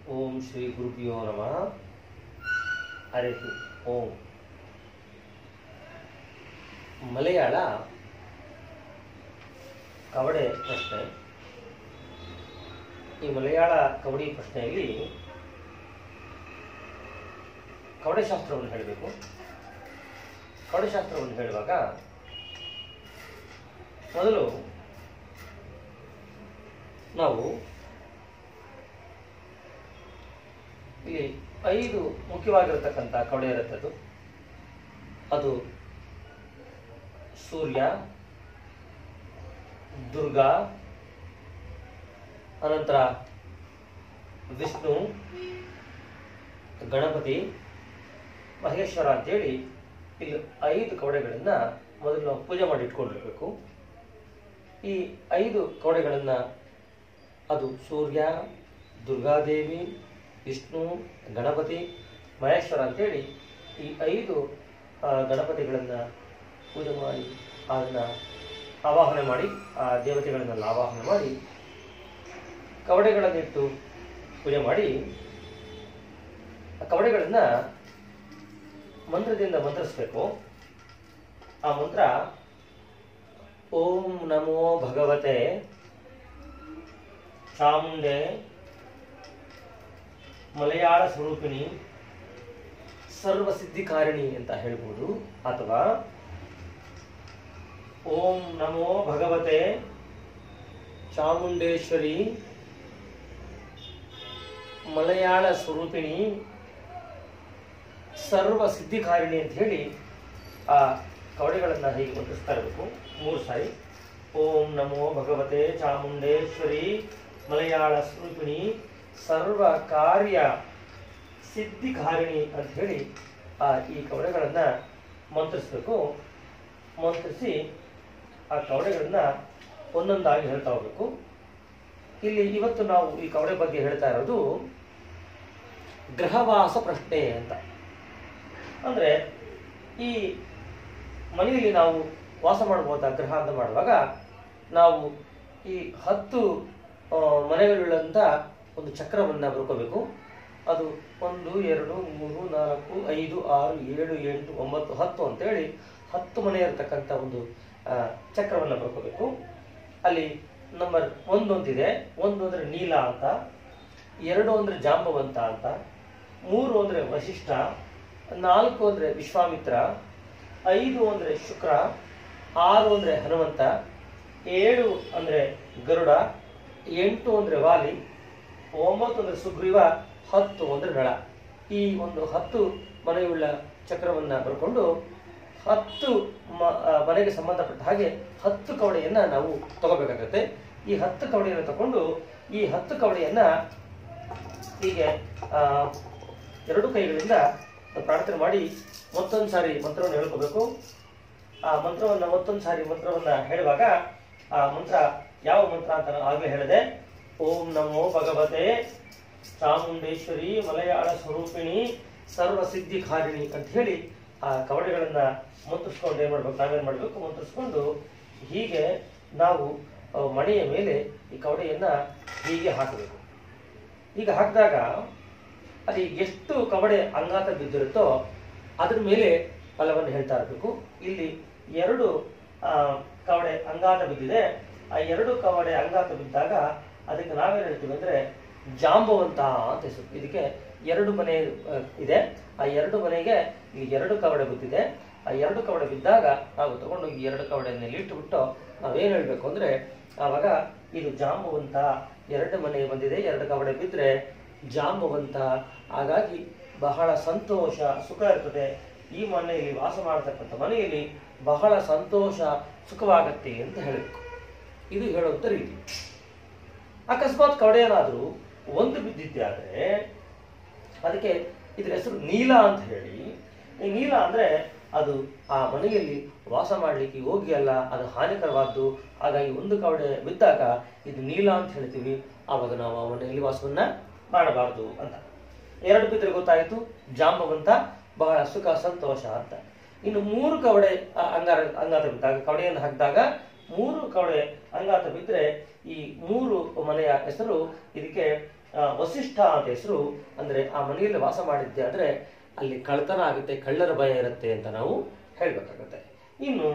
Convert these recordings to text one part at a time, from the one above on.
ಓಂ ಶ್ರೀ ಗುರುಭ್ಯೋ ನಮಃ ಹರಿ ಓಂ ಮಲಯಾಳ ಕವಡೆ ಪ್ರಶ್ನೆ ಈ ಮಲಯಾಳ ಕವಡಿ ಪ್ರಶ್ನೆಯಲ್ಲಿ ಕವಡೆ ಶಾಸ್ತ್ರವನ್ನು ಹೇಳಬೇಕು ಕವಡೆ ಶಾಸ್ತ್ರವನ್ನು ಹೇಳುವಾಗ ಮೊದಲು ನಾವು ಇಲ್ಲಿ ಐದು ಮುಖ್ಯವಾಗಿರತಕ್ಕಂಥ ಕವಡೆ ಇರುತ್ತೆ ಅದು ಅದು ಸೂರ್ಯ ದುರ್ಗಾ ಅನಂತರ ವಿಷ್ಣು ಗಣಪತಿ ಮಹೇಶ್ವರ ಅಂತೇಳಿ ಇಲ್ಲಿ ಐದು ಕವಡೆಗಳನ್ನು ಮೊದಲು ನಾವು ಪೂಜೆ ಮಾಡಿ ಇಟ್ಕೊಂಡಿರ್ಬೇಕು ಈ ಐದು ಕವಡೆಗಳನ್ನು ಅದು ಸೂರ್ಯ ದುರ್ಗಾದೇವಿ ವಿಷ್ಣು ಗಣಪತಿ ಮಹೇಶ್ವರ ಅಂತೇಳಿ ಈ ಐದು ಆ, ಗಣಪತಿಗಳನ್ನು ಪೂಜೆ ಮಾಡಿ ಅದನ್ನು ಆವಾಹನೆ ಮಾಡಿ ಆ ದೇವತೆಗಳನ್ನೆಲ್ಲ ಆವಾಹನೆ ಮಾಡಿ ಕವಡೆಗಳನ್ನಿಟ್ಟು ಪೂಜೆ ಮಾಡಿ ಆ ಕವಡೆಗಳನ್ನು ಮಂತ್ರದಿಂದ ಮಂತ್ರಿಸ್ಬೇಕು ಆ ಮಂತ್ರ ಓಂ ನಮೋ ಭಗವತೆ ಚಾಮುಂಡೆ ಮಲಯಾಳ ಸ್ವರೂಪಿಣಿ ಸರ್ವಸಿದ್ಧಿಕಾರಿಣಿ ಅಂತ ಹೇಳ್ಬೋದು ಅಥವಾ ಓಂ ನಮೋ ಭಗವತೆ ಚಾಮುಂಡೇಶ್ವರಿ ಮಲಯಾಳ ಸ್ವರೂಪಿಣಿ ಸರ್ವ ಸಿದ್ಧಿಕಾರಿಣಿ ಅಂತ ಹೇಳಿ ಆ ಕವಡೆಗಳನ್ನು ಹೀಗೆ ಮಂತ್ರಿಸ್ತಾ ಇರಬೇಕು ಮೂರು ಸಾರಿ ಓಂ ನಮೋ ಭಗವತೆ ಚಾಮುಂಡೇಶ್ವರಿ ಮಲಯಾಳ ಸ್ವರೂಪಿಣಿ ಸರ್ವ ಕಾರ್ಯ ಸಿದ್ಧಿಕಾರಿಣಿ ಅಂತ ಹೇಳಿ ಆ ಈ ಕವಡೆಗಳನ್ನು ಮಂತ್ರಿಸ್ಬೇಕು ಮಂತ್ರಿಸಿ ಆ ಕವಡೆಗಳನ್ನು ಒಂದೊಂದಾಗಿ ಹೇಳ್ತಾ ಹೋಗ್ಬೇಕು ಇಲ್ಲಿ ಇವತ್ತು ನಾವು ಈ ಕವಡೆ ಬಗ್ಗೆ ಹೇಳ್ತಾ ಇರೋದು ಗ್ರಹವಾಸ ಪ್ರಶ್ನೆ ಅಂತ ಅಂದ್ರೆ ಈ ಮನೆಯಲ್ಲಿ ನಾವು ವಾಸ ಮಾಡಬಹುದಾ ಗ್ರಹ ಅಂತ ಮಾಡುವಾಗ ನಾವು ಈ ಹತ್ತು ಆ, ಮನೆಗಳುಳ್ಳಂತ ಒಂದು ಚಕ್ರವನ್ನ ಬರ್ಕೋಬೇಕು ಅದು ಒಂದು ಎರಡು ಮೂರು ನಾಲ್ಕು ಐದು ಆರು ಏಳು ಎಂಟು ಒಂಬತ್ತು ಹತ್ತು ಅಂತೇಳಿ ಹತ್ತು ಮನೆ ಇರತಕ್ಕಂಥ ಒಂದು ಆ, ಚಕ್ರವನ್ನ ಬರ್ಕೋಬೇಕು ಅಲ್ಲಿ ನಂಬರ್ ಒಂದು ಅಂತಿದೆ ಒಂದು ಅಂದ್ರೆ ನೀಲ ಅಂತ ಎರಡು ಅಂದ್ರೆ ಜಾಂಬವಂತ ಅಂತ ಮೂರು ಅಂದ್ರೆ ವಶಿಷ್ಠ ನಾಲ್ಕು ಅಂದ್ರೆ ವಿಶ್ವಾಮಿತ್ರ ಐದು ಅಂದ್ರೆ ಶುಕ್ರ ಆರು ಅಂದ್ರೆ ಹನುಮಂತ ಏಳು ಅಂದ್ರೆ ಗರುಡ ಎಂಟು ಅಂದ್ರೆ ವಾಲಿ ಒಂಬತ್ತು ಅಂದ್ರೆ ಸುಗ್ರೀವ ಹತ್ತು ಅಂದ್ರೆ ನಳ ಈ ಒಂದು ಹತ್ತು ಮನೆಯುಳ್ಳ ಚಕ್ರವನ್ನ ಬರ್ಕೊಂಡು ಹತ್ತು ಮ- ಆ, ಮನೆಗೆ ಸಂಬಂಧಪಟ್ಟ ಹಾಗೆ ಹತ್ತು ಕವಡೆಯನ್ನ ನಾವು ತಗೋಬೇಕಾಗತ್ತೆ ಈ ಹತ್ತು ಕವಡೆಯನ್ನು ತಗೊಂಡು ಈ ಹತ್ತು ಕವಡೆಯನ್ನ ಹೀಗೆ ಆ, ಎರಡು ಕೈಗಳಿಂದ ಪ್ರಾರ್ಥನೆ ಮಾಡಿ ಮತ್ತೊಂದು ಸಾರಿ ಮಂತ್ರವನ್ನು ಹೇಳ್ಕೋಬೇಕು ಆ ಮಂತ್ರವನ್ನ ಮತ್ತೊಂದು ಸಾರಿ ಮಂತ್ರವನ್ನ ಹೇಳುವಾಗ ಆ ಮಂತ್ರ ಯಾವ ಮಂತ್ರ ಅಂತ ನಾನು ಆಗ್ಲೇ ಹೇಳಿದೆ ಓಂ ನಮೋ ಭಗವತೆ ಚಾಮುಂಡೇಶ್ವರಿ ಮಲಯಾಳ ಸ್ವರೂಪಿಣಿ ಸರ್ವ ಸಿದ್ಧಿಕಾರಿಣಿ ಅಂತ ಹೇಳಿ ಆ ಕವಡೆಗಳನ್ನ ಮಂತ್ರಿಸ್ಕೊಂಡು ಏನ್ ಮಾಡ್ಬೇಕು ನಾವೇನ್ ಮಾಡ್ಬೇಕು ಮಂತ್ರಿಸ್ಕೊಂಡು ಹೀಗೆ ನಾವು ಆ, ಮಣೆಯ ಮೇಲೆ ಈ ಕವಡೆಯನ್ನ ಹೀಗೆ ಹಾಕಬೇಕು ಈಗ ಹಾಕಿದಾಗ ಅಲ್ಲಿ ಎಷ್ಟು ಕವಡೆ ಅಂಗಾತ ಬಿದ್ದಿರುತ್ತೋ ಅದ್ರ ಮೇಲೆ ಫಲವನ್ನು ಹೇಳ್ತಾ ಇರಬೇಕು ಇಲ್ಲಿ ಎರಡು ಆ, ಕವಡೆ ಅಂಗಾತ ಬಿದ್ದಿದೆ ಆ ಎರಡು ಕವಡೆ ಅಂಗಾತ ಬಿದ್ದಾಗ ಅದಕ್ಕೆ ನಾವೇನ್ ಹೇಳ್ತೀವಿ ಅಂದ್ರೆ ಜಾಂಬವಂತ ಅಂತ ಹೆಸರು ಇದಕ್ಕೆ ಎರಡು ಮನೆ ಆ, ಇದೆ ಆ ಎರಡು ಮನೆಗೆ ಈ ಎರಡು ಕವಡೆ ಬಿದ್ದಿದೆ ಆ ಎರಡು ಕವಡೆ ಬಿದ್ದಾಗ ನಾವು ತಗೊಂಡು ಈ ಎರಡು ಕವಡೆಯನ್ನು ಇಲ್ಲಿ ಇಟ್ಟುಬಿಟ್ಟು ನಾವೇನ್ ಹೇಳ್ಬೇಕು ಅಂದ್ರೆ ಆವಾಗ ಇದು ಜಾಂಬವಂತ ಎರಡು ಮನೆ ಬಂದಿದೆ ಎರಡು ಕವಡೆ ಬಿದ್ದರೆ ಜಾಂಬವಂತ ಹಾಗಾಗಿ ಬಹಳ ಸಂತೋಷ ಸುಖ ಇರ್ತದೆ ಈ ಮನೆಯಲ್ಲಿ ವಾಸ ಮಾಡತಕ್ಕಂಥ ಮನೆಯಲ್ಲಿ ಬಹಳ ಸಂತೋಷ ಸುಖವಾಗತ್ತೆ ಅಂತ ಹೇಳಬೇಕು ಇದು ಹೇಳುವಂತ ರೀತಿ ಅಕಸ್ಮಾತ್ ಕವಡೆ ಏನಾದರೂ ಒಂದು ಬಿದ್ದಿದ್ದೆ ಆದ್ರೆ ಅದಕ್ಕೆ ಇದ್ರ ಹೆಸರು ನೀಲ ಅಂತ ಹೇಳಿ ಈ ನೀಲ ಅಂದ್ರೆ ಅದು ಆ ಮನೆಯಲ್ಲಿ ವಾಸ ಮಾಡಲಿಕ್ಕೆ ಯೋಗ್ಯ ಅಲ್ಲ ಅದು ಹಾನಿಕರವಾದ್ದು ಹಾಗಾಗಿ ಒಂದು ಕವಡೆ ಬಿದ್ದಾಗ ಇದು ನೀಲ ಅಂತ ಹೇಳ್ತೀವಿ ಆವಾಗ ನಾವು ಆ ಮನೆಯಲ್ಲಿ ವಾಸವನ್ನ ಮಾಡಬಾರದು ಅಂತ ಎರಡು ಬಿದ್ದರೆ ಗೊತ್ತಾಯಿತು ಜಾಂಬವಂತ ಬಹಳ ಸುಖ ಸಂತೋಷ ಅಂತ ಇನ್ನು ಮೂರು ಕವಡೆ ಆ ಅಂಗಾರ ಅಂಗಾತ ಬಿದ್ದಾಗ ಕವಡೆಯನ್ನು ಹಾಕಿದಾಗ ಮೂರು ಕವಡೆ ಅಂಗಾತ ಬಿದ್ದರೆ ಈ ಮೂರು ಮನೆಯ ಹೆಸರು ಇದಕ್ಕೆ ಆ, ವಸಿಷ್ಠ ಅಂತ ಹೆಸರು ಅಂದ್ರೆ ಆ ಮನೆಯಲ್ಲಿ ವಾಸ ಮಾಡಿದ್ದೆ ಅಂದ್ರೆ ಅಲ್ಲಿ ಕಳ್ತನ ಆಗುತ್ತೆ ಕಳ್ಳರ ಭಯ ಇರುತ್ತೆ ಅಂತ ನಾವು ಹೇಳ್ಬೇಕಾಗುತ್ತೆ ಇನ್ನು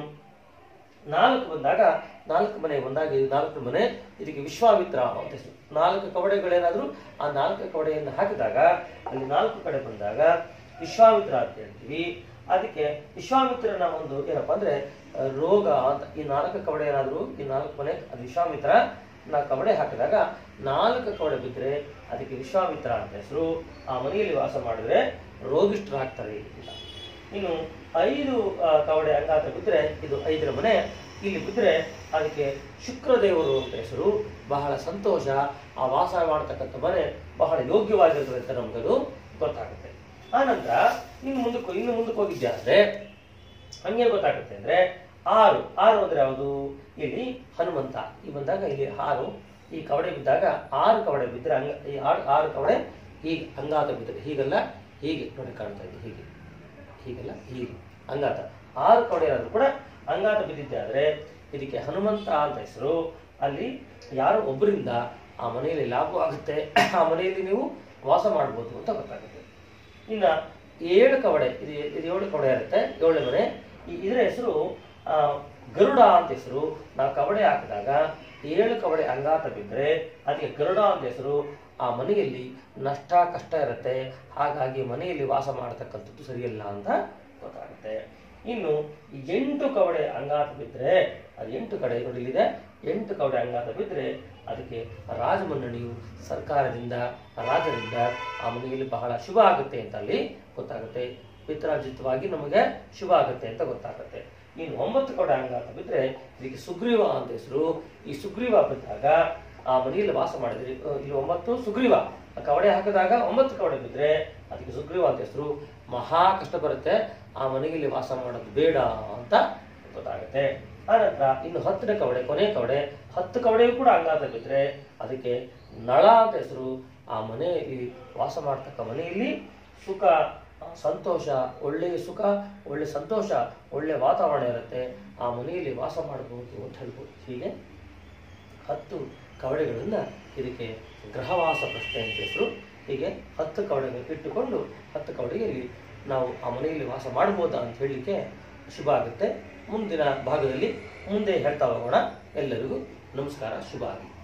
ನಾಲ್ಕು ಬಂದಾಗ ನಾಲ್ಕು ಮನೆ ಬಂದಾಗ ಇದು ನಾಲ್ಕು ಮನೆ ಇದಕ್ಕೆ ವಿಶ್ವಾಮಿತ್ರ ಅಂತ ಹೆಸರು ನಾಲ್ಕು ಕವಡೆಗಳೇನಾದ್ರೂ ಆ ನಾಲ್ಕು ಕವಡೆಯನ್ನು ಹಾಕಿದಾಗ ಅಲ್ಲಿ ನಾಲ್ಕು ಕಡೆ ಬಂದಾಗ ವಿಶ್ವಾಮಿತ್ರ ಅಂತ ಹೇಳ್ತೀವಿ ಅದಕ್ಕೆ ವಿಶ್ವಾಮಿತ್ರನ ಒಂದು ಏನಪ್ಪಾ ಅಂದ್ರೆ ಆ, ರೋಗ ಅಂತ ಈ ನಾಲ್ಕು ಕವಡೆ ಏನಾದ್ರು ಈ ನಾಲ್ಕು ಮನೆ ಅದು ವಿಶ್ವಾಮಿತ್ರ ನಾ ಕವಡೆ ಹಾಕಿದಾಗ ನಾಲ್ಕು ಕವಡೆ ಬಿದ್ದರೆ ಅದಕ್ಕೆ ವಿಶ್ವಾಮಿತ್ರ ಅಂತ ಹೆಸರು ಆ ಮನೆಯಲ್ಲಿ ವಾಸ ಮಾಡಿದ್ರೆ ರೋಗಿಷ್ಠರಾಗ್ತಾರೆ ಅಂತ ಇನ್ನು ಐದು ಆ, ಕವಡೆ ಅಂಗಾತ ಬಿದ್ದರೆ ಇದು ಐದರ ಮನೆ ಇಲ್ಲಿ ಬಿದ್ದರೆ ಅದಕ್ಕೆ ಶುಕ್ರದೇವರು ಅಂತ ಹೆಸರು ಬಹಳ ಸಂತೋಷ ಆ ವಾಸ ಮಾಡತಕ್ಕಂಥ ಮನೆ ಬಹಳ ಯೋಗ್ಯವಾಗಿರ್ತದೆ ಅಂತ ನಮಗದು ಗೊತ್ತಾಗುತ್ತೆ ಆನಂತರ ಇನ್ನು ಮುಂದಕ್ಕೆ ಇನ್ನು ಮುಂದಕ್ಕೆ ಹೋಗಿದ್ದೆ ಅಂದ್ರೆ ಹಂಗೆ ಗೊತ್ತಾಗುತ್ತೆ ಅಂದ್ರೆ ಆರು ಆರು ಅಂದ್ರೆ ಯಾವುದು ಇಲ್ಲಿ ಹನುಮಂತ ಈ ಬಂದಾಗ ಇಲ್ಲಿ ಆರು ಈ ಕವಡೆ ಬಿದ್ದಾಗ ಆರು ಕವಡೆ ಬಿದ್ದರೆ ಅಂಗ ಈ ಆರು ಆರು ಕವಡೆ ಹೀಗೆ ಅಂಗಾತ ಬಿದ್ದರೆ ಹೀಗೆಲ್ಲ ಹೀಗೆ ನೋಡಿ ಕಾಣ್ತಾ ಇದೆ ಹೀಗೆ ಹೀಗೆಲ್ಲ ಹೀಗೆ ಅಂಗಾತ ಆರು ಕವಡೆ ಏನಾದ್ರು ಕೂಡ ಅಂಗಾತ ಬಿದ್ದಿದ್ದೆ ಆದ್ರೆ ಇದಕ್ಕೆ ಹನುಮಂತ ಅಂತ ಹೆಸರು ಅಲ್ಲಿ ಯಾರೋ ಒಬ್ಬರಿಂದ ಆ ಮನೆಯಲ್ಲಿ ಲಾಭ ಆಗುತ್ತೆ ಆ ಮನೆಯಲ್ಲಿ ನೀವು ವಾಸ ಮಾಡ್ಬೋದು ಅಂತ ಗೊತ್ತಾಗುತ್ತೆ ಇನ್ನ ಏಳು ಕವಡೆ ಇದು ಇದು ಏಳು ಕವಡೆ ಇರುತ್ತೆ ಏಳು ಮನೆ ಈ- ಇದರ ಹೆಸರು ಆ, ಗರುಡ ಅಂತ ಹೆಸರು ನಾವು ಕವಡೆ ಹಾಕಿದಾಗ ಏಳು ಕವಡೆ ಅಂಗಾತ ಬಿದ್ದರೆ ಅದಕ್ಕೆ ಗರುಡ ಅಂತ ಹೆಸರು ಆ ಮನೆಯಲ್ಲಿ ನಷ್ಟ ಕಷ್ಟ ಇರುತ್ತೆ ಹಾಗಾಗಿ ಮನೆಯಲ್ಲಿ ವಾಸ ಮಾಡತಕ್ಕಂಥದ್ದು ಸರಿಯಲ್ಲ ಅಂತ ಗೊತ್ತಾಗುತ್ತೆ ಇನ್ನು ಈ ಎಂಟು ಕವಡೆ ಅಂಗಾತ ಬಿದ್ದರೆ ಅದು ಎಂಟು ಕಡೆ ನೋಡಿ ಇಲ್ಲಿದೆ ಎಂಟು ಕವಡೆ ಅಂಗಾತ ಬಿದ್ದರೆ ಅದಕ್ಕೆ ರಾಜಮನ್ನಣಿಯು ಸರ್ಕಾರದಿಂದ ರಾಜರಿಂದ ಆ ಮನೆಯಲ್ಲಿ ಬಹಳ ಶುಭ ಆಗುತ್ತೆ ಅಂತ ಅಲ್ಲಿ ಗೊತ್ತಾಗುತ್ತೆ ಪಿತ್ರಾರ್ಜಿತವಾಗಿ ನಮಗೆ ಶುಭ ಆಗುತ್ತೆ ಅಂತ ಗೊತ್ತಾಗುತ್ತೆ ಇನ್ನು ಒಂಬತ್ತು ಕವಡೆ ಅಂಗಾತ ಬಿದ್ದರೆ ಇದಕ್ಕೆ ಸುಗ್ರೀವ ಅಂತ ಹೆಸರು ಈ ಸುಗ್ರೀವ ಬಿದ್ದಾಗ ಆ ಮನೆಯಲ್ಲಿ ವಾಸ ಮಾಡಿದ್ರಿ ಅಹ್, ಇಲ್ಲಿ ಒಂಬತ್ತು ಸುಗ್ರೀವ ಆ ಕವಡೆ ಹಾಕಿದಾಗ ಒಂಬತ್ತು ಕವಡೆ ಬಿದ್ದರೆ ಅದಕ್ಕೆ ಸುಗ್ರೀವ ಅಂತ ಹೆಸರು ಮಹಾ ಕಷ್ಟ ಬರುತ್ತೆ ಆ ಮನೆಯಲ್ಲಿ ವಾಸ ಮಾಡೋದು ಬೇಡ ಅಂತ ಗೊತ್ತಾಗುತ್ತೆ ಆನಂತರ ಇನ್ನು ಹತ್ತನೇ ಕವಡೆ ಕೊನೆ ಕವಡೆ ಹತ್ತು ಕವಡೆಯೂ ಕೂಡ ಅಂಗಾತ ಬಿದ್ದರೆ ಅದಕ್ಕೆ ನಳ ಅಂತ ಹೆಸರು ಆ ಮನೆಯಲ್ಲಿ ವಾಸ ಮಾಡ್ತಕ್ಕ ಮನೆಯಲ್ಲಿ ಸುಖ ಆ, ಸಂತೋಷ ಒಳ್ಳೆಯ ಸುಖ ಒಳ್ಳೆ ಸಂತೋಷ ಒಳ್ಳೆ ವಾತಾವರಣ ಇರುತ್ತೆ ಆ ಮನೆಯಲ್ಲಿ ವಾಸ ಮಾಡಬಹುದು ಅಂತ ಹೇಳ್ಬೋದು ಹೀಗೆ ಹತ್ತು ಕವಡೆಗಳಿಂದ ಇದಕ್ಕೆ ಗ್ರಹವಾಸ ಪ್ರಶ್ನೆ ಅಂತ ಹೆಸರು ಹೀಗೆ ಹತ್ತು ಕವಡೆಗಳು ಇಟ್ಟುಕೊಂಡು ಹತ್ತು ಕವಡೆಯಲ್ಲಿ ನಾವು ಆ ಮನೆಯಲ್ಲಿ ವಾಸ ಮಾಡ್ಬೋದಾ ಅಂತ ಹೇಳಲಿಕ್ಕೆ ಶುಭ ಆಗುತ್ತೆ ಮುಂದಿನ ಭಾಗದಲ್ಲಿ ಮುಂದೆ ಹೇಳ್ತಾ ಹೋಗೋಣ ಎಲ್ಲರಿಗೂ ನಮಸ್ಕಾರ ಶುಭ ಆಗಲಿ